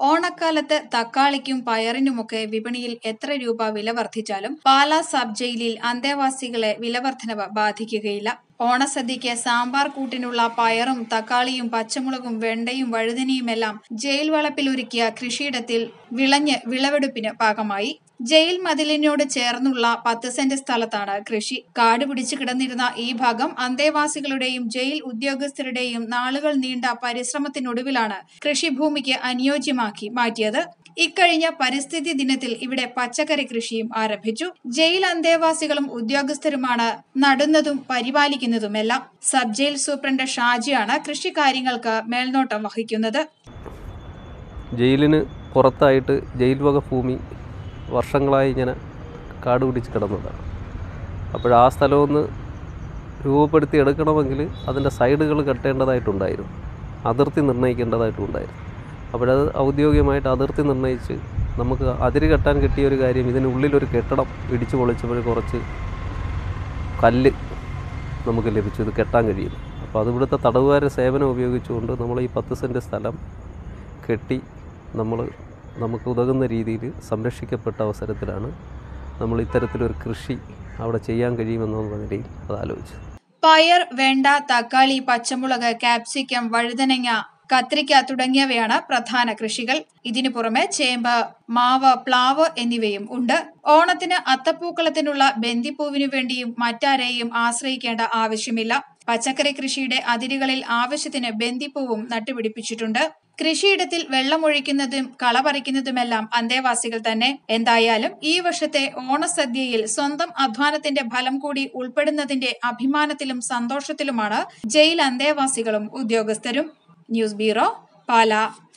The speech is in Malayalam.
ഓണക്കാലത്ത് തക്കാളിക്കും പയറിനുമൊക്കെ വിപണിയിൽ എത്ര രൂപ വില വർദ്ധിച്ചാലും പാലാ സബ് ജയിലിൽ അന്തേവാസികളെ വിലവർദ്ധനവ് ബാധിക്കുകയില്ല ഓണസദ്യയ്ക്ക് സാമ്പാർ കൂട്ടിനുള്ള പയറും തക്കാളിയും പച്ചമുളകും വെണ്ടയും വഴുതനയുമെല്ലാം ജയിൽ വളപ്പിലൊരുക്കിയ കൃഷിയിടത്തിൽ വിളഞ്ഞ് വിളവെടുപ്പിന് പാകമായി ജയിൽ മതിലിനോട് ചേർന്നുള്ള പത്ത് സെന്റ് സ്ഥലത്താണ് കൃഷി കാട് പിടിച്ചു കിടന്നിരുന്ന ഈ ഭാഗം അന്തേവാസികളുടെയും ജയിൽ ഉദ്യോഗസ്ഥരുടെയും നാളുകൾ നീണ്ട പരിശ്രമത്തിനൊടുവിലാണ് കൃഷിഭൂമിക്ക് അനുയോജ്യമാക്കി മാറ്റിയത് ഇക്കഴിഞ്ഞ പരിസ്ഥിതി ദിനത്തിൽ ഇവിടെ പച്ചക്കറി കൃഷിയും ആരംഭിച്ചു ജയിൽ അന്തേവാസികളും ഉദ്യോഗസ്ഥരുമാണ് നടുന്നതും പരിപാലിക്കുന്നതുമെല്ലാം സബ് ജയിൽ സൂപ്രണ്ട് ഷാജിയാണ് കൃഷി കാര്യങ്ങൾക്ക് മേൽനോട്ടം വഹിക്കുന്നത് ജയിലിന് പുറത്തായിട്ട് ജയിൽ വക ഭൂമി വർഷങ്ങളായി ഇങ്ങനെ കാട് പിടിച്ച് കിടന്നതാണ് അപ്പോൾ ആ സ്ഥലമൊന്ന് രൂപപ്പെടുത്തി എടുക്കണമെങ്കിൽ അതിൻ്റെ സൈഡുകൾ കെട്ടേണ്ടതായിട്ടുണ്ടായിരുന്നു അതിർത്തി നിർണ്ണയിക്കേണ്ടതായിട്ടുണ്ടായിരുന്നു അപ്പോഴത് ഔദ്യോഗികമായിട്ട് അതിർത്തി നിർണ്ണയിച്ച് നമുക്ക് അതിര് കെട്ടാൻ കിട്ടിയ ഒരു കാര്യം ഇതിനുള്ളിലൊരു കെട്ടിടം ഇടിച്ചു പൊളിച്ചപ്പോൾ കുറച്ച് കല്ല് നമുക്ക് ലഭിച്ചു ഇത് കെട്ടാൻ കഴിയുന്നു അപ്പോൾ അത് ഇവിടുത്തെ തടവുകാരുടെ സേവനം ഉപയോഗിച്ചുകൊണ്ട് നമ്മൾ ഈ പത്ത് സെൻറ്റ് സ്ഥലം കെട്ടി നമ്മൾ നമുക്ക് ഉതകുന്ന രീതിയിൽ സംരക്ഷിക്കപ്പെട്ട അവസരത്തിലാണ് നമ്മൾ ഇത്തരത്തിലൊരു കൃഷി അവിടെ ചെയ്യാൻ കഴിയുമെന്നുള്ള നിലയിൽ അത് ആലോചിച്ചത് പയർ വെണ്ട തക്കാളി പച്ചമുളക് കാപ്സിക്കം വഴുതനങ്ങ കത്രിക്ക തുടങ്ങിയവയാണ് പ്രധാന കൃഷികൾ ഇതിനു പുറമെ ചേമ്പ് മാവ് പ്ലാവ് എന്നിവയും ഉണ്ട് ഓണത്തിന് അത്തപ്പൂക്കളത്തിനുള്ള ബന്ദിപ്പൂവിനു വേണ്ടിയും മറ്റാരെയും ആശ്രയിക്കേണ്ട ആവശ്യമില്ല പച്ചക്കറി കൃഷിയുടെ അതിരുകളിൽ ആവശ്യത്തിന് ബന്ദിപ്പൂവും നട്ടുപിടിപ്പിച്ചിട്ടുണ്ട് കൃഷിയിടത്തിൽ വെള്ളമൊഴിക്കുന്നതും കളപറിക്കുന്നതുമെല്ലാം അന്തേവാസികൾ തന്നെ എന്തായാലും ഈ വർഷത്തെ ഓണസദ്യയിൽ സ്വന്തം അധ്വാനത്തിന്റെ ഫലം കൂടി ഉൾപ്പെടുന്നതിന്റെ അഭിമാനത്തിലും സന്തോഷത്തിലുമാണ് ജയിൽ അന്തേവാസികളും ഉദ്യോഗസ്ഥരും ന്യൂസ് ബ്യൂറോ പാലാ